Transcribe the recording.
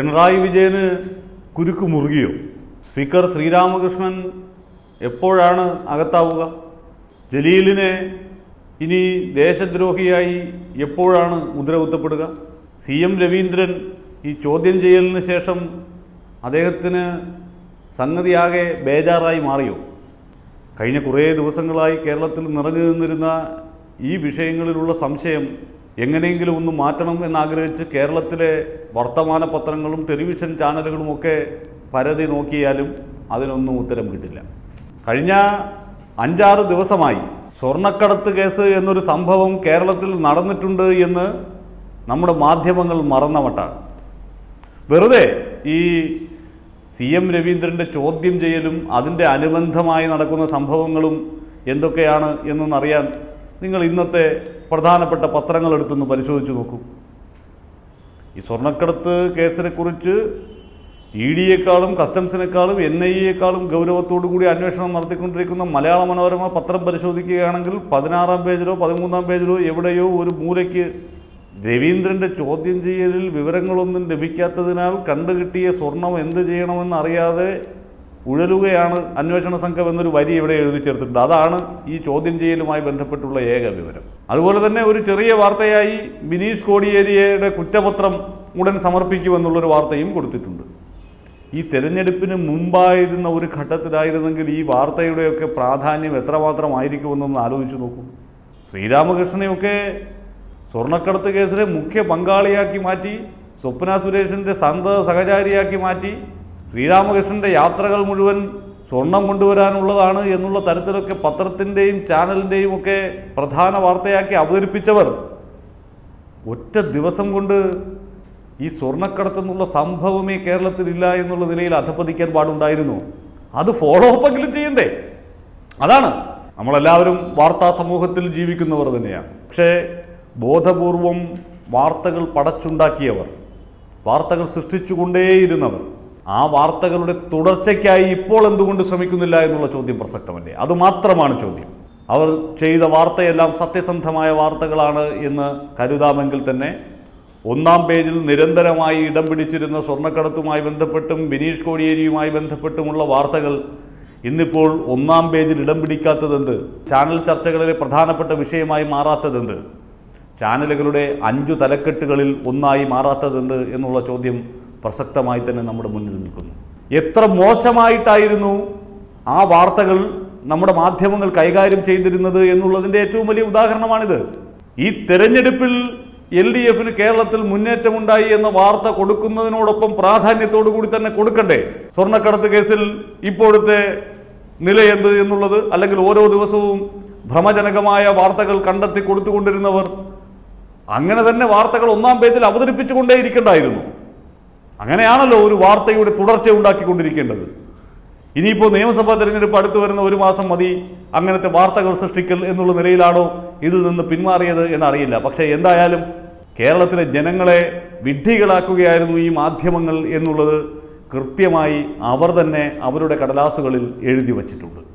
പിണറായി വിജയന് കുരുക്ക് മുറുകിയോ സ്പീക്കർ ശ്രീരാമകൃഷ്ണൻ എപ്പോഴാണ് അകത്താവുക ജലീലിനെ ഇനി ദേശദ്രോഹിയായി എപ്പോഴാണ് മുദ്ര കുത്തപ്പെടുക സി എം രവീന്ദ്രൻ ഈ ചോദ്യം ചെയ്യലിന് ശേഷം അദ്ദേഹത്തിന് സംഗതിയാകെ ബേജാറായി മാറിയോ കഴിഞ്ഞ കുറേ ദിവസങ്ങളായി കേരളത്തിൽ നിറഞ്ഞു നിന്നിരുന്ന ഈ വിഷയങ്ങളിലുള്ള സംശയം എങ്ങനെയെങ്കിലും ഒന്ന് മാറ്റണം എന്നാഗ്രഹിച്ച് കേരളത്തിലെ വർത്തമാന പത്രങ്ങളും ടെലിവിഷൻ ചാനലുകളുമൊക്കെ പരതി നോക്കിയാലും അതിനൊന്നും ഉത്തരം കിട്ടില്ല കഴിഞ്ഞ അഞ്ചാറ് ദിവസമായി സ്വർണ്ണക്കടത്ത് കേസ് എന്നൊരു സംഭവം കേരളത്തിൽ നടന്നിട്ടുണ്ട് എന്ന് നമ്മുടെ മാധ്യമങ്ങൾ മറന്ന മട്ടാണ് വെറുതെ ഈ സി എം രവീന്ദ്രൻ്റെ ചോദ്യം ചെയ്യലും അതിൻ്റെ അനുബന്ധമായി നടക്കുന്ന സംഭവങ്ങളും എന്തൊക്കെയാണ് എന്നൊന്നറിയാൻ നിങ്ങൾ ഇന്നത്തെ പ്രധാനപ്പെട്ട പത്രങ്ങൾ എടുത്തൊന്ന് പരിശോധിച്ച് നോക്കൂ ഈ സ്വർണ്ണക്കടത്ത് കേസിനെക്കുറിച്ച് ഇ ഡിയേക്കാളും കസ്റ്റംസിനേക്കാളും എൻ ഐ എക്കാളും ഗൗരവത്തോടു കൂടി അന്വേഷണം നടത്തിക്കൊണ്ടിരിക്കുന്ന മലയാള മനോരമ പത്രം പരിശോധിക്കുകയാണെങ്കിൽ പതിനാറാം പേജിലോ പതിമൂന്നാം പേജിലോ എവിടെയോ ഒരു മൂലയ്ക്ക് രവീന്ദ്രൻ്റെ ചോദ്യം ചെയ്യലിൽ വിവരങ്ങളൊന്നും ലഭിക്കാത്തതിനാൽ കണ്ടുകിട്ടിയ സ്വർണം എന്ത് ചെയ്യണമെന്ന് അറിയാതെ ഉഴലുകയാണ് അന്വേഷണ സംഘം എന്നൊരു വരി ഇവിടെ എഴുതി ചേർത്തിട്ടുണ്ട് അതാണ് ഈ ചോദ്യം ചെയ്യലുമായി ബന്ധപ്പെട്ടുള്ള ഏക വിവരം അതുപോലെ തന്നെ ഒരു ചെറിയ വാർത്തയായി ബിനീഷ് കോടിയേരിയുടെ കുറ്റപത്രം ഉടൻ സമർപ്പിക്കുമെന്നുള്ളൊരു വാർത്തയും കൊടുത്തിട്ടുണ്ട് ഈ തെരഞ്ഞെടുപ്പിന് മുമ്പായിരുന്ന ഒരു ഘട്ടത്തിലായിരുന്നെങ്കിൽ ഈ വാർത്തയുടെയൊക്കെ പ്രാധാന്യം എത്രമാത്രമായിരിക്കുമെന്നൊന്ന് ആലോചിച്ച് നോക്കൂ ശ്രീരാമകൃഷ്ണനെയൊക്കെ സ്വർണ്ണക്കടത്ത് കേസിലെ മുഖ്യ പങ്കാളിയാക്കി മാറ്റി സ്വപ്ന സുരേഷിൻ്റെ സന്ത സഹചാരിയാക്കി മാറ്റി ശ്രീരാമകൃഷ്ണൻ്റെ യാത്രകൾ മുഴുവൻ സ്വർണം കൊണ്ടുവരാനുള്ളതാണ് എന്നുള്ള തരത്തിലൊക്കെ പത്രത്തിൻ്റെയും ചാനലിൻ്റെയും ഒക്കെ പ്രധാന വാർത്തയാക്കി അവതരിപ്പിച്ചവർ ഒറ്റ ദിവസം കൊണ്ട് ഈ സ്വർണ്ണക്കടത്തെന്നുള്ള സംഭവമേ കേരളത്തിലില്ല എന്നുള്ള നിലയിൽ അധപ്പതിക്കാൻ പാടുണ്ടായിരുന്നു അത് ഫോളോ അപ്പ് എങ്കിലും ചെയ്യണ്ടേ അതാണ് നമ്മളെല്ലാവരും വാർത്താ സമൂഹത്തിൽ ജീവിക്കുന്നവർ തന്നെയാണ് പക്ഷേ ബോധപൂർവം വാർത്തകൾ പടച്ചുണ്ടാക്കിയവർ വാർത്തകൾ സൃഷ്ടിച്ചുകൊണ്ടേയിരുന്നവർ ആ വാർത്തകളുടെ തുടർച്ചയ്ക്കായി ഇപ്പോൾ എന്തുകൊണ്ട് ശ്രമിക്കുന്നില്ല എന്നുള്ള ചോദ്യം പ്രസക്തമല്ലേ അതുമാത്രമാണ് ചോദ്യം അവർ ചെയ്ത വാർത്തയെല്ലാം സത്യസന്ധമായ വാർത്തകളാണ് എന്ന് കരുതാമെങ്കിൽ തന്നെ ഒന്നാം പേജിൽ നിരന്തരമായി ഇടം പിടിച്ചിരുന്ന സ്വർണ്ണക്കടത്തുമായി ബന്ധപ്പെട്ടും ബിനീഷ് കോടിയേരിയുമായി ബന്ധപ്പെട്ടുമുള്ള വാർത്തകൾ ഇന്നിപ്പോൾ ഒന്നാം പേജിൽ ഇടം പിടിക്കാത്തതെന്ത് ചാനൽ ചർച്ചകളിലെ പ്രധാനപ്പെട്ട വിഷയമായി മാറാത്തതെന്ത് ചാനലുകളുടെ അഞ്ചു തലക്കെട്ടുകളിൽ ഒന്നായി മാറാത്തതെന്ത് എന്നുള്ള ചോദ്യം പ്രസക്തമായി തന്നെ നമ്മുടെ മുന്നിൽ നിൽക്കുന്നു എത്ര മോശമായിട്ടായിരുന്നു ആ വാർത്തകൾ നമ്മുടെ മാധ്യമങ്ങൾ കൈകാര്യം ചെയ്തിരുന്നത് എന്നുള്ളതിൻ്റെ ഏറ്റവും വലിയ ഉദാഹരണമാണിത് ഈ തെരഞ്ഞെടുപ്പിൽ എൽ ഡി എഫിന് കേരളത്തിൽ മുന്നേറ്റമുണ്ടായി എന്ന വാർത്ത കൊടുക്കുന്നതിനോടൊപ്പം പ്രാധാന്യത്തോടു കൂടി തന്നെ കൊടുക്കണ്ടേ സ്വർണ്ണക്കടത്ത് കേസിൽ ഇപ്പോഴത്തെ നില എന്ത് എന്നുള്ളത് അല്ലെങ്കിൽ ഓരോ ദിവസവും ഭ്രമജനകമായ വാർത്തകൾ കണ്ടെത്തി കൊടുത്തുകൊണ്ടിരുന്നവർ അങ്ങനെ തന്നെ വാർത്തകൾ ഒന്നാം പേജിൽ അവതരിപ്പിച്ചുകൊണ്ടേയിരിക്കണ്ടായിരുന്നു അങ്ങനെയാണല്ലോ ഒരു വാർത്തയുടെ തുടർച്ച ഉണ്ടാക്കിക്കൊണ്ടിരിക്കേണ്ടത് ഇനിയിപ്പോൾ നിയമസഭാ തെരഞ്ഞെടുപ്പ് അടുത്ത് വരുന്ന ഒരു മാസം മതി അങ്ങനത്തെ വാർത്തകൾ സൃഷ്ടിക്കൽ എന്നുള്ള നിലയിലാണോ ഇതിൽ നിന്ന് പിന്മാറിയത് എന്നറിയില്ല പക്ഷേ എന്തായാലും കേരളത്തിലെ ജനങ്ങളെ വിഡ്ഢികളാക്കുകയായിരുന്നു ഈ മാധ്യമങ്ങൾ എന്നുള്ളത് കൃത്യമായി അവർ തന്നെ അവരുടെ കടലാസുകളിൽ എഴുതി വച്ചിട്ടുണ്ട്